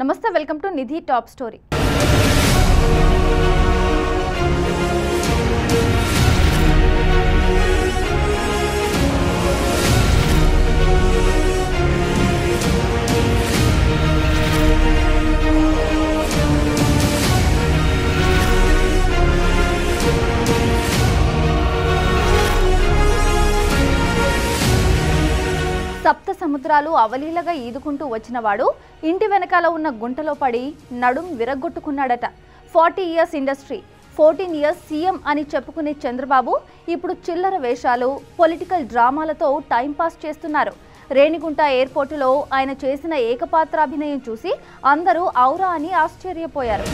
నమస్తే welcome to Nidhi top story సప్త సముద్రాలు అవలీలగా ఈదుకుంటూ వచ్చినవాడు ఇంటి వెనకాల ఉన్న గుంటలో పడి నడుం విరగొట్టుకున్నాడట forty years industry fourteen years CM అని చెప్పుకునే చంద్రబాబు ఇప్పుడు చిల్లర వేషాలు పొలిటికల్ డ్రామాలతో టైంపాస్ చేస్తున్నారు రేణిగుంట ఎయిర్పోర్టులో ఆయన చేసిన ఏకపాత్రాభినయం చూసి అందరూ ఔరా అని ఆశ్చర్యపోయారు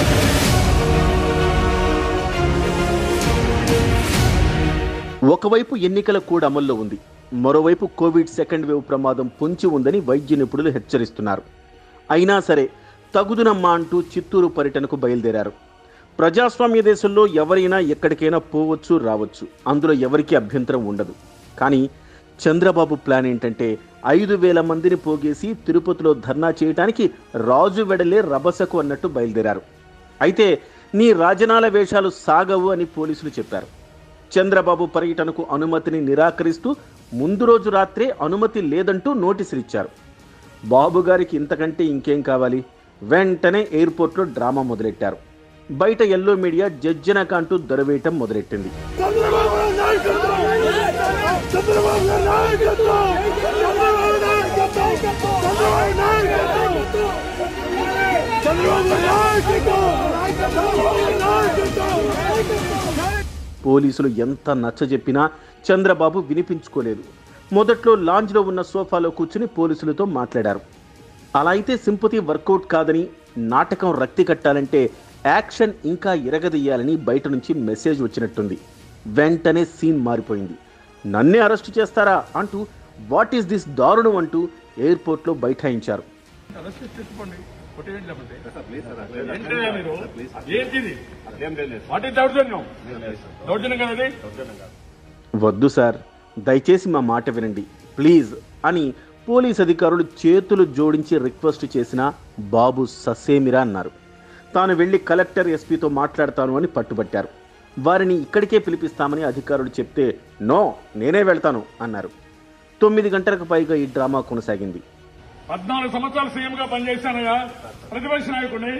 ఒకవైపు ఎన్నికల కూడా అమల్లో ఉంది మరోవైపు కోవిడ్ సెకండ్ వేవ్ ప్రమాదం పొంచి ఉందని వైద్య నిపుణులు హెచ్చరిస్తున్నారు అయినా సరే తగుదునమ్మా అంటూ చిత్తూరు పర్యటనకు బయలుదేరారు ప్రజాస్వామ్య దేశంలో ఎవరైనా ఎక్కడికైనా పోవచ్చు రావచ్చు అందులో ఎవరికీ అభ్యంతరం ఉండదు కానీ చంద్రబాబు ప్లాన్ ఏంటంటే ఐదు వేల మందిని పోగేసి తిరుపతిలో ధర్నా చేయడానికి రాజు వెడలే రభసకు అన్నట్టు బయలుదేరారు అయితే నీ రాజనాల వేషాలు సాగవు అని పోలీసులు చెప్పారు చంద్రబాబు పర్యటనకు అనుమతిని నిరాకరిస్తూ ముందు రోజు రాత్రే అనుమతి లేదంటూ నోటీసులు ఇచ్చారు బాబు గారికి ఇంతకంటే ఇంకేం కావాలి వెంటనే ఎయిర్పోర్ట్లో డ్రామా మొదలెట్టారు బయట ఎల్లో మీడియా జడ్జనక అంటూ దొరవేయటం మొదలెట్టింది చంద్రబాబు నాయకత్వం చంద్రబాబు నాయకత్వం చంద్రబాబు నాయకత్వం చంద్రబాబు నాయకత్వం చంద్రబాబు నాయకత్వం చంద్రబాబు నాయకత్వం పోలీసులు ఎంత నచ్చజెప్పినా చంద్రబాబు వినిపించుకోలేదు మొదట్లో లాంజ్లో ఉన్న సోఫాలో కూర్చుని పోలీసులతో మాట్లాడారు అలా అయితే సింపతి వర్కౌట్ కాదని నాటకం రక్తి కట్టాలంటే యాక్షన్ ఇంకా ఇరగదీయాలని బయట నుంచి మెసేజ్ వచ్చినట్టుంది వెంటనే సీన్ మారిపోయింది నన్నే అరెస్ట్ చేస్తారా అంటూ వాట్ ఈస్ దిస్ దారుణం అంటూ ఎయిర్పోర్ట్లో బైఠాయించారు అరెస్ట్ చేసుకోండి కొట్టేయండి లేకపోతే ఏంటిదే మీరు ఏంటిది వాట్ ఈస్ దౌర్జన్యం దౌర్జన్యం కదండి వద్దు సార్ దయచేసి మా మాట వినండి ప్లీజ్ అని పోలీస్ అధికారులు చేతులు జోడించి రిక్వెస్ట్ చేసినా బాబు ససేమిరా అన్నారు తాను వెళ్లి కలెక్టర్ ఎస్పీతో మాట్లాడతాను అని పట్టుబట్టారు వారిని ఇక్కడికే పిలిపిస్తామని అధికారులు చెప్తే నో నేనే వెళ్తాను అన్నారు తొమ్మిది గంటలకు పైగా ఈ డ్రామా కొనసాగింది పద్నాలుగు సంవత్సరాలు సీఎం గా పనిచేశానయ్యా ప్రతిపక్ష నాయకుడిని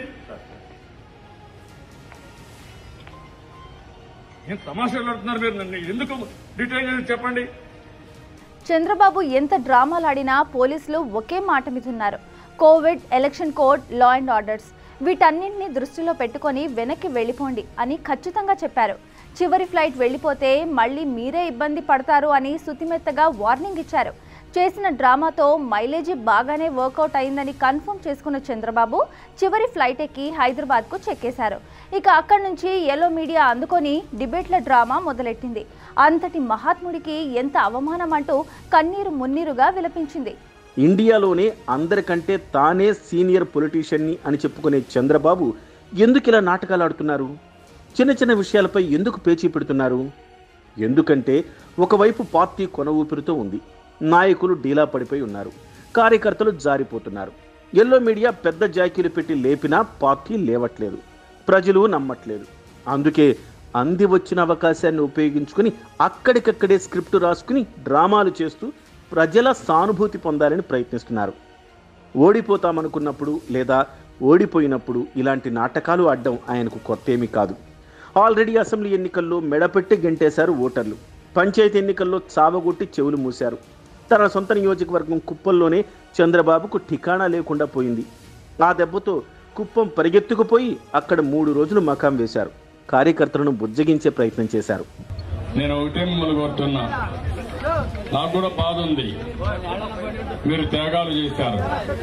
ఏం తమాషాలు ఆడుతున్నారు మీరు నన్ను ఎందుకు డిటైన్ చేసి చెప్పండి చంద్రబాబు ఎంత డ్రామాలాడినా పోలీసులు ఒకే మాట మీద ఉన్నారు Covid election code law and orders వీటన్నింటినీ దృష్టిలో పెట్టుకొని వెనక్కి వెళ్ళిపోండి అని ఖచ్చితంగా చెప్పారు చివరి ఫ్లైట్ వెళ్ళిపోతే మళ్ళీ మీరే ఇబ్బంది పడతారు అని సుతిమెత్తగా వార్నింగ్ ఇచ్చారు చేసిన డ్రామాతో మైలేజీ బాగానే వర్కౌట్ అయిందని కన్ఫర్మ్ చేసుకున్న చంద్రబాబు చివరి ఫ్లైట్ ఎక్కి హైదరాబాద్కు చెక్కేశారు ఇక అక్కడి నుంచి ఎల్లో మీడియా అందుకొని డిబేట్ల డ్రామా మొదలెట్టింది అంతటి మహాత్ముడికి ఎంత అవమానం అంటూ కన్నీరు మున్నీరుగా విలపించింది ఇండియాలోనే అందరికంటే తానే సీనియర్ పొలిటీషియన్ని అని చెప్పుకునే చంద్రబాబు ఎందుకు ఇలా నాటకాలు ఆడుతున్నారు చిన్న చిన్న విషయాలపై ఎందుకు పేచీ పెడుతున్నారు ఎందుకంటే ఒకవైపు పార్టీ కొన ఊపిరితో ఉంది నాయకులు డీలా పడిపోయి ఉన్నారు కార్యకర్తలు జారిపోతున్నారు ఎల్లో మీడియా పెద్ద జాకీలు పెట్టి లేపినా పార్టీ లేవట్లేదు ప్రజలు నమ్మట్లేదు అందుకే అంది వచ్చిన అవకాశాన్ని ఉపయోగించుకుని అక్కడికక్కడే స్క్రిప్ట్ రాసుకుని డ్రామాలు చేస్తూ ప్రజల సానుభూతి పొందాలని ప్రయత్నిస్తున్నారు ఓడిపోతామనుకున్నప్పుడు లేదా ఓడిపోయినప్పుడు ఇలాంటి నాటకాలు ఆడడం ఆయనకు కొత్తేమీ కాదు ఆల్రెడీ అసెంబ్లీ ఎన్నికల్లో మెడపెట్టి గెంటేశారు ఓటర్లు పంచాయతీ ఎన్నికల్లో చావగొట్టి చెవులు మూశారు తన సొంత నియోజకవర్గం కుప్పంలోనే చంద్రబాబుకు ఠికాణా లేకుండా పోయింది ఆ దెబ్బతో కుప్పం పరిగెత్తుకుపోయి అక్కడ మూడు రోజులు మకాం వేశారు కార్యకర్తలను బుజ్జగించే ప్రయత్నం చేశారు నేను ఒకటే మిమ్మల్ని కోరుతున్నా నాకు కూడా బాధ ఉంది మీరు త్యాగాలు చేశారు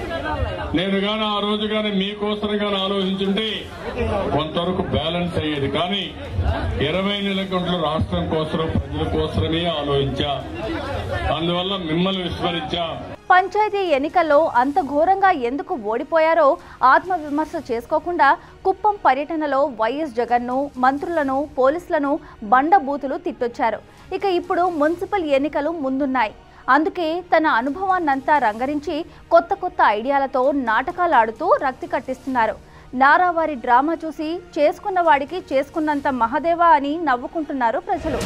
నేను గాని ఆ రోజు గాని మీకోసం గాని ఆలోచించుంటే కొంతవరకు బ్యాలెన్స్ అయ్యేది కానీ ఇరవై నెలల గంటలు రాష్ట్రం కోసం ప్రజల కోసమే ఆలోచించా అందువల్ల మిమ్మల్ని విస్మరించా పంచాయతీ ఎన్నికల్లో అంత ఘోరంగా ఎందుకు ఓడిపోయారో ఆత్మవిమర్శ చేసుకోకుండా కుప్పం పర్యటనలో వైఎస్ జగన్ను మంత్రులను పోలీసులను బండ బూతులు తిట్టొచ్చారు ఇక ఇప్పుడు మున్సిపల్ ఎన్నికలు ముందున్నాయి అందుకే తన అనుభవాన్నంతా రంగరించి కొత్త కొత్త ఐడియాలతో నాటకాలు ఆడుతూ రక్తి కట్టిస్తున్నారు నారావారి డ్రామా చూసి చేసుకున్న వాడికి చేసుకున్నంత మహదేవా అని నవ్వుకుంటున్నారు ప్రజలు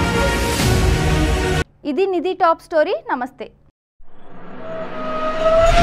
ఇది నిధి టాప్ స్టోరీ నమస్తే